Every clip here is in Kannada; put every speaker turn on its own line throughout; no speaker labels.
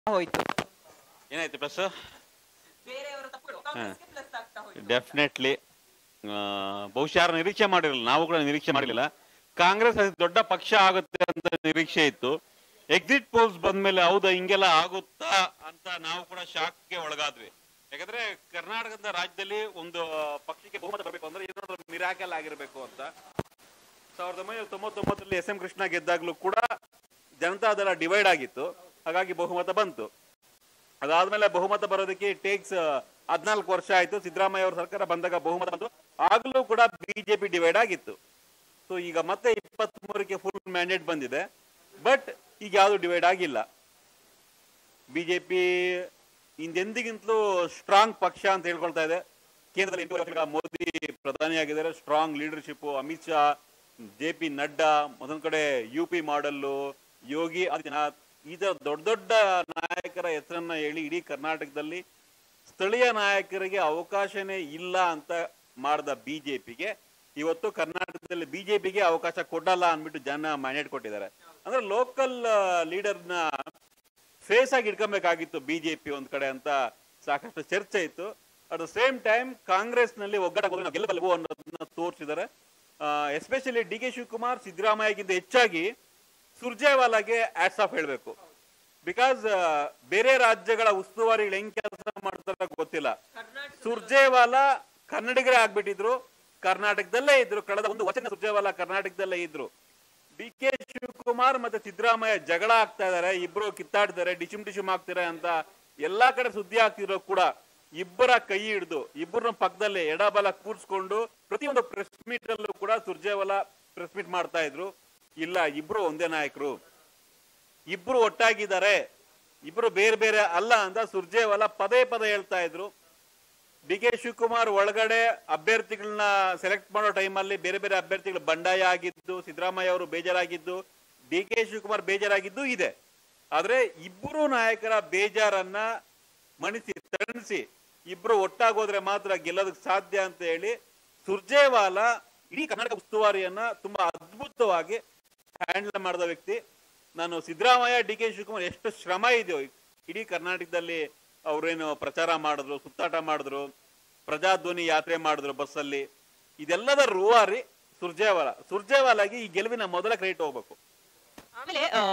ಹೋಯ್ತು
ಏನಾಯ್ತು ಪ್ಲಸ್
ಬೇರೆಯವರ ತಪ್ಪುಗಳು ಕಾಂಗ್ರೆಸ್ಗೆ ಪ್ಲಸ್ ಆಗ್ತಾ ಹೋಯ್ತು
ಡೆಫಿನೆಟ್ಲಿ ಬಹುಶಃ ಯಾರು ನಿರೀಕ್ಷೆ ಮಾಡಿರಲಿಲ್ಲ ನಾವು ಕೂಡ ನಿರೀಕ್ಷೆ ಮಾಡಿರಲಿಲ್ಲ ಕಾಂಗ್ರೆಸ್ ಅತಿ ದೊಡ್ಡ ಪಕ್ಷ ಆಗುತ್ತೆ ಅಂತ ನಿರೀಕ್ಷೆ ಇತ್ತು ಎಕ್ಸಿಟ್ ಪೋಲ್ಸ್ ಬಂದ್ಮೇಲೆ ಹೌದಾ ಹಿಂಗೆಲ್ಲ ಆಗುತ್ತಾ ಅಂತ ನಾವು ಕೂಡ ಶಾಕ್ಗೆ ಒಳಗಾದ್ವಿ ಯಾಕಂದ್ರೆ ಕರ್ನಾಟಕದ ರಾಜ್ಯದಲ್ಲಿ ಒಂದು ಪಕ್ಷಕ್ಕೆ ಬಹುಮತ ಬರಬೇಕು ಅಂದ್ರೆ ಏನಾದ್ರು ಮಿರಾಕಲ್ ಆಗಿರ್ಬೇಕು ಅಂತ ಸಾವಿರದ ಒಂಬೈನೂರ ತೊಂಬತ್ತೊಂಬತ್ತರಲ್ಲಿ ಎಸ್ ಎಂ ಕೃಷ್ಣ ಗೆದ್ದಾಗ್ಲೂ ಕೂಡ ಜನತಾದಳ ಡಿವೈಡ್ ಆಗಿತ್ತು ಹಾಗಾಗಿ ಬಹುಮತ ಬಂತು ಅದಾದ್ಮೇಲೆ ಬಹುಮತ ಬರೋದಕ್ಕೆ ಟೇಕ್ಸ್ ಹದ್ನಾಲ್ಕು ವರ್ಷ ಆಯ್ತು ಸಿದ್ದರಾಮಯ್ಯ ಅವರ ಸರ್ಕಾರ ಬಂದಾಗ ಬಹುಮತ ಬಂತು ಆಗ್ಲೂ ಕೂಡ ಬಿಜೆಪಿ ಡಿವೈಡ್ ಆಗಿತ್ತು ಸೊ ಈಗ ಮತ್ತೆ ಇಪ್ಪತ್ತ್ ಮೂರಕ್ಕೆ ಫುಲ್ ಮ್ಯಾಂಡೇಟ್ ಬಂದಿದೆ ಬಟ್ ಈಗ ಯಾವುದು ಡಿವೈಡ್ ಆಗಿಲ್ಲ ಬಿಜೆಪಿ ಹಿಂದೆಂದಿಗಿಂತಲೂ ಸ್ಟ್ರಾಂಗ್ ಪಕ್ಷ ಅಂತ ಹೇಳ್ಕೊಳ್ತಾ ಇದೆ ಕೇಂದ್ರದಲ್ಲಿ ಎಂಟು ವರ್ಷಗಳ ಮೋದಿ ಪ್ರಧಾನಿಯಾಗಿದ್ದಾರೆ strong leadership Amit Shah J P Nadda ಮತ್ತೊಂದ್ ಕಡೆ ಯು ಪಿ ಮಾಡಲ್ಲು ಯೋಗಿ ಆದಿತ್ಯನಾಥ್ ಈ ತರ ದೊಡ್ಡ ದೊಡ್ಡ ನಾಯಕರ ಹೆಸರನ್ನ ಹೇಳಿ ಇಡೀ ಕರ್ನಾಟಕದಲ್ಲಿ ಸ್ಥಳೀಯ ನಾಯಕರಿಗೆ ಅವಕಾಶನೇ ಇಲ್ಲ ಅಂತ ಮಾಡಿದ ಬಿಜೆಪಿಗೆ ಇವತ್ತು ಕರ್ನಾಟಕದಲ್ಲಿ ಬಿಜೆಪಿಗೆ ಅವಕಾಶ ಕೊಡಲ್ಲ ಅಂದ್ಬಿಟ್ಟು ಜನ ಮ್ಯಾಂಡೇಟ್ ಕೊಟ್ಟಿದ್ದಾರೆ ಅಂದ್ರೆ ಲೋಕಲ್ ಲೀಡರ್ನ ಫೇಸ್ ಆಗಿ ಇಟ್ಕೊಬೇಕಾಗಿತ್ತು ಬಿಜೆಪಿ ಒಂದ್ ಕಡೆ ಅಂತ ಸಾಕಷ್ಟು ಚರ್ಚೆ ಇತ್ತು at the same time Congress ನಲ್ಲಿ ಒಗ್ಗಟ್ಟ ಗೆಲ್ಲಬಲ್ವು ಅನ್ನೋದನ್ನ ತೋರಿಸಿದ್ದಾರೆ ಎಸ್ಪೆಷಲಿ ಡಿ ಕೆ ಶಿವಕುಮಾರ್ ಸಿದ್ದರಾಮಯ್ಯಗಿಂತ ಹೆಚ್ಚಾಗಿ ಸುರ್ಜೇವಾಲಾಗೆ ಆಟ್ಸ್ ಆಫ್ ಹೇಳ್ಬೇಕು ಬಿಕಾಸ್ ಬೇರೆ ರಾಜ್ಯಗಳ ಉಸ್ತುವಾರಿಗಳು ಹೆಂಗ್ ಕೆಲಸ ಮಾಡ್ತಾರ ಗೊತ್ತಿಲ್ಲ ಸುರ್ಜೇವಾಲಾ ಕನ್ನಡಿಗರೇ ಆಗ್ಬಿಟ್ಟಿದ್ರು ಕರ್ನಾಟಕದಲ್ಲೇ ಇದ್ರು ಕಳೆದ ಒಂದು ವಚನ ಸುರ್ಜೇವಾಲಾ ಕರ್ನಾಟಕದಲ್ಲೇ ಇದ್ರು ಡಿ ಕೆ ಶಿವಕುಮಾರ್ ಮತ್ತೆ ಸಿದ್ದರಾಮಯ್ಯ ಜಗಳ ಆಗ್ತಾ ಇದಾರೆ ಇಬ್ರು ಕಿತ್ತಾಡ್ತಾರೆ ಡಿಶುಮ್ ಡಿಶುಮ್ ಆಗ್ತಾರೆ ಅಂತ ಎಲ್ಲಾ ಕಡೆ ಸುದ್ದಿ ಆಗ್ತಿರೋ ಕೂಡ ಇಬ್ಬರ ಕೈ ಹಿಡಿದು ಇಬ್ಬರನ್ನ ಪಕ್ಕದಲ್ಲಿ ಎಡಬಲ ಕೂರ್ಸ್ಕೊಂಡು ಪ್ರತಿಯೊಂದು ಪ್ರೆಸ್ ಮೀಟ್ ಅಲ್ಲೂ ಕೂಡ ಸುರ್ಜೇವಾಲಾ ಪ್ರೆಸ್ ಮೀಟ್ ಮಾಡ್ತಾ ಇದ್ರು ಇಲ್ಲ ಇಬ್ರು ಒಂದೇ ನಾಯಕರು ಇಬ್ರು ಒಟ್ಟಾಗಿದ್ದಾರೆ ಇಬ್ರು ಬೇರೆ ಬೇರೆ ಅಲ್ಲ ಅಂತ ಸುರ್ಜೇವಾಲಾ ಪದೇ ಪದೇ ಹೇಳ್ತಾ ಇದ್ರು ಡಿ ಕೆ ಶಿವಕುಮಾರ್ ಒಳಗಡೆ ಅಭ್ಯರ್ಥಿಗಳನ್ನ ಸೆಲೆಕ್ಟ್ ಮಾಡೋ ಟೈಮಲ್ಲಿ ಬೇರೆ ಬೇರೆ ಅಭ್ಯರ್ಥಿಗಳು ಬಂಡಾಯ ಆಗಿದ್ದು ಸಿದ್ದರಾಮಯ್ಯ ಅವರು ಬೇಜಾರಾಗಿದ್ದು ಡಿ ಕೆ ಶಿವಕುಮಾರ್ ಬೇಜಾರಾಗಿದ್ದು ಇದೆ ಆದ್ರೆ ಇಬ್ಬರು ನಾಯಕರ ಬೇಜಾರನ್ನ ಮಣಿಸಿ ತಣಿಸಿ ಇಬ್ರು ಒಟ್ಟಾಗೋದ್ರೆ ಮಾತ್ರ ಗೆಲ್ಲೋದಕ್ಕೆ ಸಾಧ್ಯ ಅಂತ ಹೇಳಿ ಸುರ್ಜೇವಾಲಾ ಇಡೀ ಕರ್ನಾಟಕ ಉಸ್ತುವಾರಿಯನ್ನ ತುಂಬಾ ಅದ್ಭುತವಾಗಿ ಹ್ಯಾಂಡಲ್ ಮಾಡಿದ ವ್ಯಕ್ತಿ ನಾನು ಸಿದ್ದರಾಮಯ್ಯ ಡಿ ಕೆ ಶಿವಕುಮಾರ್ ಎಷ್ಟು ಶ್ರಮ ಇದೆಯೋ ಇಡೀ ಕರ್ನಾಟಕದಲ್ಲಿ ಅವ್ರೇನು ಪ್ರಚಾರ ಮಾಡಿದ್ರು ಸುತ್ತಾಟ ಮಾಡಿದ್ರು ಪ್ರಜಾಧ್ವನಿ ಯಾತ್ರೆ ಮಾಡಿದ್ರು ಬಸ್ಸಲ್ಲಿ ಇದೆಲ್ಲದ ರೂವಾರಿ ಸುರ್ಜೇವಾಲಾ ಸುರ್ಜೇವಾಲಾಗಿ ಈ ಗೆಲುವಿನ ಮೊದಲ ಕ್ರೆಡಿಟ್ ಹೋಗ್ಬೇಕು
ಆಮೇಲೆ ಆ,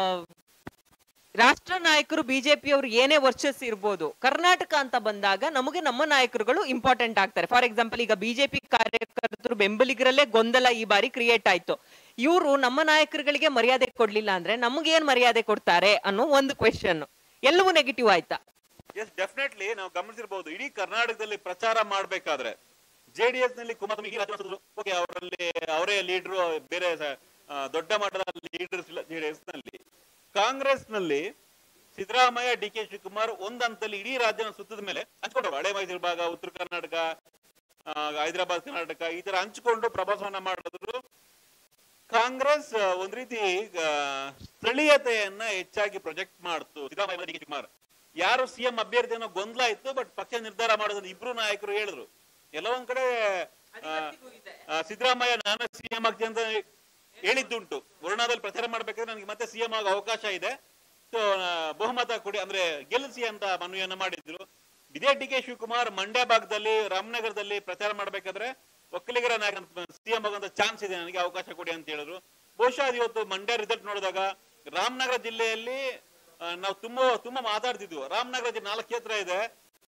ರಾಷ್ಟ್ರ ನಾಯಕರು ಬಿಜೆಪಿ ಅವರು ಏನೇ ವರ್ಚಸ್ ಇರ್ಬೋದು ಕರ್ನಾಟಕ ಅಂತ ಬಂದಾಗ ನಮಗೆ ನಮ್ಮ ನಾಯಕರುಗಳು ಇಂಪಾರ್ಟೆಂಟ್ ಆಗ್ತಾರೆ ಫಾರ್ ಎಕ್ಸಾಂಪಲ್ ಈಗ ಬಿಜೆಪಿ ಕಾರ್ಯಕರ್ತರು ಬೆಂಬಲಿಗರಲ್ಲೇ ಗೊಂದಲ ಈ ಬಾರಿ ಕ್ರಿಯೇಟ್ ಆಯ್ತು ಇವರು ನಮ್ಮ ನಾಯಕರುಗಳಿಗೆ ಮರ್ಯಾದೆ ಕೊಡ್ಲಿಲ್ಲ ಅಂದ್ರೆ ನಮಗೆ ಏನ್ ಮರ್ಯಾದೆ ಕೊಡ್ತಾರೆ ಅನ್ನೋ ಒಂದು ಕ್ವೆಶನ್ ಎಲ್ಲವೂ ನೆಗೆಟಿವ್ ಆಯ್ತಾ
ಎಸ್ ಡೆಫಿನೆಟ್ಲಿ ನಾವು ಗಮನಿಸಿರ್ಬಹುದು ಇಡೀ ಕರ್ನಾಟಕದಲ್ಲಿ ಪ್ರಚಾರ ಮಾಡ್ಬೇಕಾದ್ರೆ ಜೆಡಿಎಸ್ ನಲ್ಲಿ ಕುಮಾರಸ್ವಾಮಿ ಓಕೆ ಅವರಲ್ಲಿ ಅವರೇ ಲೀಡರ್ ಬೇರೆ ಸ- ಆ, ದೊಡ್ಡ ಮಟ್ಟದ ಲೀಡರ್ಸ್ ಇಲ್ಲ ಜೆಡಿಎಸ್ ನಲ್ಲಿ ಕಾಂಗ್ರೆಸ್ ನಲ್ಲಿ ಸಿದ್ದರಾಮಯ್ಯ ಡಿ ಕೆ ಶಿವಕುಮಾರ್ ಒಂದ್ ಹಂತದಲ್ಲಿ ಇಡೀ ರಾಜ್ಯನ ಸುತ್ತದ ಮೇಲೆ ಹಂಚ್ಕೊಂಡ್ರು ಹಳೆ ಮೈಸೂರು ಭಾಗ ಉತ್ತರ ಕರ್ನಾಟಕ ಆ, ಹೈದರಾಬಾದ್ ಕರ್ನಾಟಕ ಈ ತರ ಹಂಚ್ಕೊಂಡು ಪ್ರವಾಸವನ್ನ ಮಾಡಿದ್ರು ಕಾಂಗ್ರೆಸ್ ಆ, ಒಂದ್ ರೀತಿ ಆ, ಸ್ಥಳೀಯತೆಯನ್ನ ಹೆಚ್ಚಾಗಿ ಪ್ರೊಜೆಕ್ಟ್ ಮಾಡ್ತು ಸಿದ್ದರಾಮಯ್ಯ ಡಿ ಕೆ ಶಿವಕುಮಾರ್ ಯಾರು ಸಿಎಂ ಅಭ್ಯರ್ಥಿ ಅನ್ನೋ ಗೊಂದಲ ಇತ್ತು ಬಟ್ ಪಕ್ಷ ನಿರ್ಧಾರ ಮಾಡೋದನ್ನ ಇಬ್ರು ನಾಯಕರು ಹೇಳಿದ್ರು ಎಲ್ಲ ಒಂದ್ ಕಡೆ ಆ, ಆ, ಸಿದ್ದರಾಮಯ್ಯ ನಾನು ಸಿಎಂ ಆಗ್ತೀನಿ ಅಂತ ಹೇಳಿದ್ದುಂಟು ವರುಣಾದಲ್ಲಿ ಪ್ರಚಾರ ಮಾಡ್ಬೇಕಾದ್ರೆ ನನಗೆ ಮತ್ತೆ ಸಿಎಂ ಆಗೋ ಅವಕಾಶ ಇದೆ ಸೊ ಬಹುಮತ ಕೊಡಿ ಅಂದ್ರೆ ಗೆಲ್ಲಿಸಿ ಅಂತ ಮನವಿಯನ್ನ ಮಾಡಿದ್ರು ಇದೇ ಡಿ ಕೆ ಶಿವಕುಮಾರ್ ಮಂಡ್ಯ ಭಾಗದಲ್ಲಿ ರಾಮನಗರದಲ್ಲಿ ಪ್ರಚಾರ ಮಾಡ್ಬೇಕಾದ್ರೆ ಒಕ್ಕಲಿಗರ ನಾಯಕ ಸಿಎಂ ಆಗುವಂತ ಚಾನ್ಸ್ ಇದೆ ನನಗೆ ಅವಕಾಶ ಕೊಡಿ ಅಂತ ಹೇಳಿದ್ರು ಬಹುಶಃ ಅದು ಇವತ್ತು ಮಂಡ್ಯ ರಿಸಲ್ಟ್ ನೋಡಿದಾಗ ರಾಮನಗರ ಜಿಲ್ಲೆಯಲ್ಲಿ ಆ, ನಾವು ತುಂಬಾ ತುಂಬಾ ಮಾತಾಡ್ತಿದ್ವು ರಾಮನಗರ ಜಿಲ್ಲೆ ನಾಲ್ಕು ಕ್ಷೇತ್ರ ಇದೆ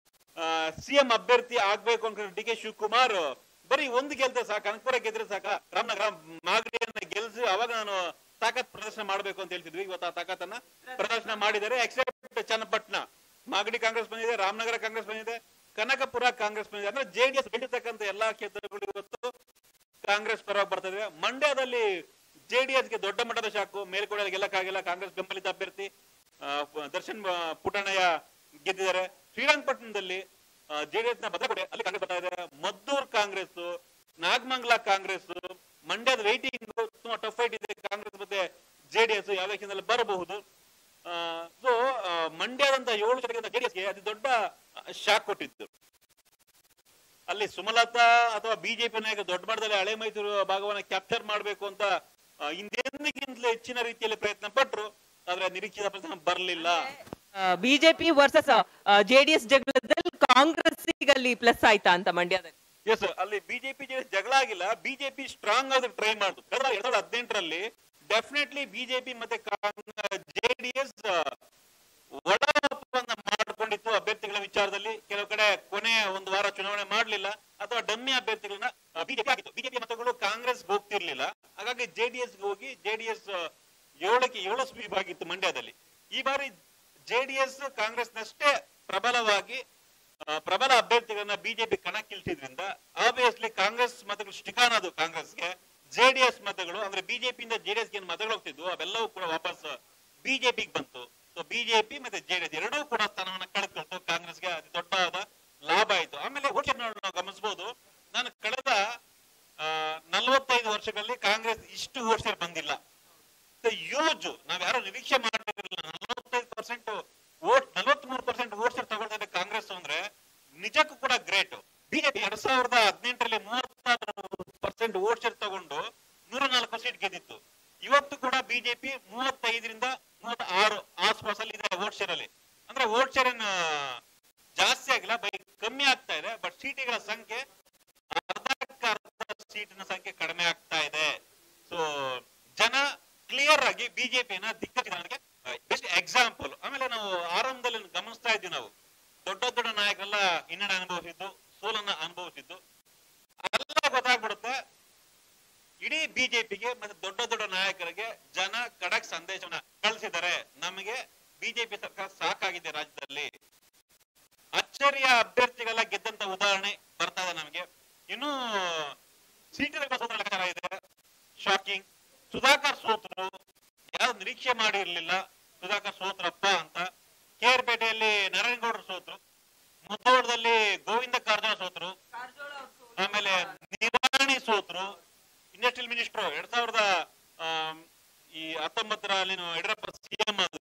ಸಿಎಂ ಅಭ್ಯರ್ಥಿ ಆಗ್ಬೇಕು ಅನ್ಕೊಂಡು ಡಿ ಕೆ ಶಿವಕುಮಾರ್ ಬರೀ ಒಂದು ಗೆಲ್ತೆ ಸಾಕು ಕನಕಪುರ ಗೆದ್ರೆ ಸಾಕ ರಾಮನಗರ ಮಾಗಡಿಯನ್ನ ಗೆಲ್ಸಿ ಅವಾಗ ನಾನು ತಾಕತ್ ಪ್ರದರ್ಶನ ಮಾಡ್ಬೇಕು ಅಂತ ಹೇಳ್ತಿದ್ವಿ ಇವತ್ತು ಆ ತಾಕತ್ತನ್ನ ಪ್ರದರ್ಶನ ಮಾಡಿದ್ದಾರೆ ಎಕ್ಸೆಪ್ಟ್ ಚನ್ನಪಟ್ಟಣ ಮಾಗಡಿ ಕಾಂಗ್ರೆಸ್ ಬಂದಿದೆ ರಾಮನಗರ ಕಾಂಗ್ರೆಸ್ ಬಂದಿದೆ ಕನಕಪುರ ಕಾಂಗ್ರೆಸ್ ಬಂದಿದೆ ಅಂದ್ರೆ ಜೆಡಿಎಸ್ ಗೆಲ್ಲಿರ್ತಕ್ಕಂಥ ಎಲ್ಲಾ ಕ್ಷೇತ್ರಗಳು ಇವತ್ತು ಕಾಂಗ್ರೆಸ್ ಪರವಾಗಿ ಬರ್ತದೆ ಮಂಡ್ಯದಲ್ಲಿ ಜೆಡಿಎಸ್ ಗೆ ದೊಡ್ಡ ಮಟ್ಟದ ಶಾಕು ಮೇಲ್ಕೋಟೆ ಗೆಲ್ಲಕ್ಕಾಗಿಲ್ಲ ಕಾಂಗ್ರೆಸ್ ಬೆಂಬಲಿತ ಅಭ್ಯರ್ಥಿ ಆ, ಪ- ದರ್ಶನ್ ಆ, ಪುಟ್ಟಣ್ಣಯ್ಯ ಗೆದ್ದಿದ್ದಾರೆ ಶ್ರೀರಂಗಪಟ್ಟಣದಲ್ಲಿ ಜೆಡಿಎಸ್ ನ ಭದ್ರಕೋಟೆ ಅಲ್ಲಿ ಕಾಂಗ್ರೆಸ್ ಬರ್ತಾ ಇದೆ ಮದ್ದೂರ್ ಕಾಂಗ್ರೆಸ್ ನಾಗಮಂಗಲ ಕಾಂಗ್ರೆಸ್ ಮಂಡ್ಯದ ವೈಟಿಂಗ್ ತುಂಬಾ ಟಫ್ ಫೈಟ್ ಇದೆ ಕಾಂಗ್ರೆಸ್ ಮತ್ತೆ ಜೆಡಿಎಸ್ ಯಾವ ಎಲೆಕ್ಷನ್ ಬರಬಹುದು ಸೊ ಮಂಡ್ಯದಂತ ಏಳು ಕ್ಷೇತ್ರದಿಂದ ಜೆಡಿಎಸ್ಗೆ ಅತಿ ದೊಡ್ಡ ಶಾಕ್ ಕೊಟ್ಟಿತ್ತು ಅಲ್ಲಿ ಸುಮಲತಾ ಅಥವಾ ಬಿಜೆಪಿ ನಾಯಕ ದೊಡ್ಡ ಮಟ್ಟದಲ್ಲಿ ಹಳೆ ಮೈಸೂರು ಭಾಗವನ್ನ ಕ್ಯಾಪ್ಚರ್ ಮಾಡಬೇಕು ಅಂತ ಆ, ಹಿಂದೆಂದಿಗಿಂತಲೂ ಹೆಚ್ಚಿನ ರೀತಿಯಲ್ಲಿ ಪ್ರಯತ್ನ ಪಟ್ರು ಆದ್ರೆ ನಿರೀಕ್ಷಿತ ಫಲಿತಾಂಶ ಬರಲಿಲ್ಲ
ಬಿಜೆಪಿ ವರ್ಸಸ್ ಜೆಡಿಎಸ್ ಜಗಳದಲ್ಲಿ ಕಾಂಗ್ರೆಸ್ ಅಲ್ಲಿ ಪ್ಲಸ್ ಆಯ್ತಾ ಅಂತ ಮಂಡ್ಯದಲ್ಲಿ
ಎಸ್ ಅಲ್ಲಿ ಬಿಜೆಪಿ ಜಗಳ ಆಗಿಲ್ಲ ಬಿಜೆಪಿ ಸ್ಟ್ರಾಂಗ್ ಆಗಿ ಟ್ರೈ ಮಾಡುದು ಕಳೆದ ಎರಡ್ ಸಾವಿರದ ಹದಿನೆಂಟರಲ್ಲಿ ಡೆಫಿನೆಟ್ಲಿ ಬಿಜೆಪಿ ಮತ್ತೆ ಜೆಡಿಎಸ್ ಒಳ ಒಪ್ಪಂದ ಮಾಡಿಕೊಂಡಿತ್ತು ಅಭ್ಯರ್ಥಿಗಳ ವಿಚಾರದಲ್ಲಿ ಕೆಲವು ಕಡೆ ಕೊನೆ ಒಂದು ವಾರ ಚುನಾವಣೆ ಮಾಡಲಿಲ್ಲ ಅಥವಾ ಡಮ್ಮಿ ಅಭ್ಯರ್ಥಿಗಳನ್ನ ಬಿಜೆಪಿ ಆಗಿತ್ತು ಬಿಜೆಪಿ ಮತಗಳು ಕಾಂಗ್ರೆಸ್ ಹೋಗ್ತಿರ್ಲಿಲ್ಲ ಹಾಗಾಗಿ ಜೆಡಿಎಸ್ ಹೋಗಿ ಜೆಡಿಎಸ್ ಏಳಕ್ಕೆ ಏಳು ಸ್ವೀಪ್ ಆಗಿತ್ತು ಮಂಡ್ಯದಲ್ಲಿ ಈ ಬಾರಿ ಜೆಡಿಎಸ್ ಕಾಂಗ್ರೆಸ್ನಷ್ಟೇ ಪ್ರಬಲವಾಗಿ ಆ, ಪ್ರಬಲ ಅಭ್ಯರ್ಥಿಗಳನ್ನ ಬಿಜೆಪಿ ಕಣಕ್ಕಿಳಿಸಿದ್ರಿಂದ ಆಬ್ವಿಯಸ್ಲಿ ಕಾಂಗ್ರೆಸ್ ಮತಗಳು ಸ್ಟಿಕಾನ್ ಅದು ಕಾಂಗ್ರೆಸ್ಗೆ ಜೆಡಿಎಸ್ ಮತಗಳು ಅಂದ್ರೆ ಬಿಜೆಪಿಯಿಂದ ಜೆಡಿಎಸ್ ಏನು ಮತಗಳು ಹೋಗ್ತಿದ್ವು ಅವೆಲ್ಲವೂ ಕೂಡ ವಾಪಸ್ ಬಿಜೆಪಿಗೆ ಬಂತು ಸೊ ಬಿಜೆಪಿ ಮತ್ತೆ ಜೆಡಿಎಸ್ ಎರಡೂ ಕೂಡ ಸ್ಥಾನವನ್ನ ಕಳೆದುಕೊಳ್ತು ಕಾಂಗ್ರೆಸ್ಗೆ ಅತಿ ದೊಡ್ಡದಾದ ಲಾಭ ಆಯ್ತು ಆಮೇಲೆ ವೋಟ್ ನಾವು ಗಮನಿಸಬಹುದು ನಾನು ಕಳೆದ ನಲವತ್ತೈದು ವರ್ಷಗಳಲ್ಲಿ ಕಾಂಗ್ರೆಸ್ ಇಷ್ಟು ವೋಟ್ ಶೇರ್ ಬಂದಿಲ್ಲ ಯೂಜ್ ನಾವ್ ಯಾರು ನಿರೀಕ್ಷೆ ಮಾಡಿರಲಿಲ್ಲ ನಲವತ್ತೈದು ಪರ್ಸೆಂಟ್ ವೋಟ್ ನಲವತ್ಮೂರು ಪರ್ಸೆಂಟ್ ವೋಟ್ ಶೇರ್ ತಗೊಳ್ತಾ ಇದೆ ಕಾಂಗ್ರೆಸ್ ಅಂದ್ರೆ ನಿಜಕ್ಕೂ ಕೂಡ ಗ್ರೇಟ್ ಬಿಜೆಪಿ ಎರಡ್ ಸಾವಿರದ ಹದಿನೆಂಟರಲ್ಲಿ ಮೂವತ್ತಾರು ಪರ್ಸೆಂಟ್ ವೋಟ್ ಶೇರ್ ತಗೊಂಡು ನೂರ ನಾಲ್ಕು ಸೀಟ್ ಗೆದ್ದಿತ್ತು ಇವತ್ತು ಕೂಡ ಬಿಜೆಪಿ ಮೂವತ್ತೈದರಿಂದ ಮೂವತ್ತ ಆರು ಆಸ್ಪಾಸಲ್ಲಿ ಇದೆ ವೋಟ್ ಶೇರ್ ಅಲ್ಲಿ ಅಂದ್ರೆ ವೋಟ್ ಶೇರ್ ಏನು ಜಾಸ್ತಿ ಆಗಿಲ್ಲ ಬೈ ಕಮ್ಮಿ ಆಗ್ತಾ ಇದೆ ಬಟ್ ಸೀಟುಗಳ ಸಂಖ್ಯೆ ಅರ್ಧಕ್ಕೆ ಅರ್ಧ ಸೀಟಿನ ಸಂಖ್ಯೆ ಕಡಿಮೆ ಆಗ್ತಾ ಇದೆ ಸೊ ಜನ ಕ್ಲಿಯರ್ ಆಗಿ ಬಿಜೆಪಿನ ದಿಕ್ಕಕ್ಕೆ ಬೆಸ್ಟ್ ಎಕ್ಸಾಂಪಲ್ ಆಮೇಲೆ ನಾವು ಆರಂಭದಲ್ಲಿ ಗಮನಿಸ್ತಾ ಇದ್ವಿ ನಾವು ದೊಡ್ಡ ದೊಡ್ಡ ನಾಯಕರೆಲ್ಲ ಹಿನ್ನಡೆ ಅನುಭವಿಸಿದ್ದು ಸೋಲನ್ನ ಅನುಭವಿಸಿದ್ದು ಎಲ್ಲ ಗೊತ್ತಾಗ್ಬಿಡುತ್ತೆ ಇಡೀ ಬಿಜೆಪಿಗೆ ಮತ್ತೆ ದೊಡ್ಡ ದೊಡ್ಡ ನಾಯಕರಿಗೆ ಜನ ಖಡಕ್ ಸಂದೇಶವನ್ನ ಕಳಿಸಿದ್ದಾರೆ ನಮಗೆ ಬಿಜೆಪಿ ಸರ್ಕಾರ ಸಾಕಾಗಿದೆ ರಾಜ್ಯದಲ್ಲಿ ಅಚ್ಚರಿಯ ಅಭ್ಯರ್ಥಿಗಳ ಗೆದ್ದಂತ ಉದಾಹರಣೆ ಬರ್ತಾ ಇದೆ ನಮಗೆ ಇನ್ನು ಸೀಟಿನ ಸೋತ್ರ ಲೆಕ್ಕಾಚಾರ ಇದೆ ಶಾಕಿಂಗ್ ಸುಧಾಕರ್ ಸೋತ್ರು ಯಾರು ನಿರೀಕ್ಷೆ ಮಾಡಿರ್ಲಿಲ್ಲ ಸುಧಾಕರ್ ಸೋತ್ರಪ್ಪ ಅಂತ ಕೇರ್ಪೇಟೆಯಲ್ಲಿ ನಾರಾಯಣಗೌಡರು ಸೋತ್ರು ಮುದ್ದೋಳದಲ್ಲಿ ಗೋವಿಂದ ಕಾರಜೋಳ ಸೋತ್ರು ಆಮೇಲೆ ನಿರಾಣಿ ಸೋತ್ರು ಇಂಡಸ್ಟ್ರಿಯಲ್ ಮಿನಿಸ್ಟರ್ ಎರಡ್ ಸಾವಿರದ ಆಮ್, ಈ ಹತ್ತೊಂಬತ್ತರ ಅಲ್ಲಿನ ಯಡಿಯೂರಪ್ಪ ಸಿಎಂ ಆದ್ರು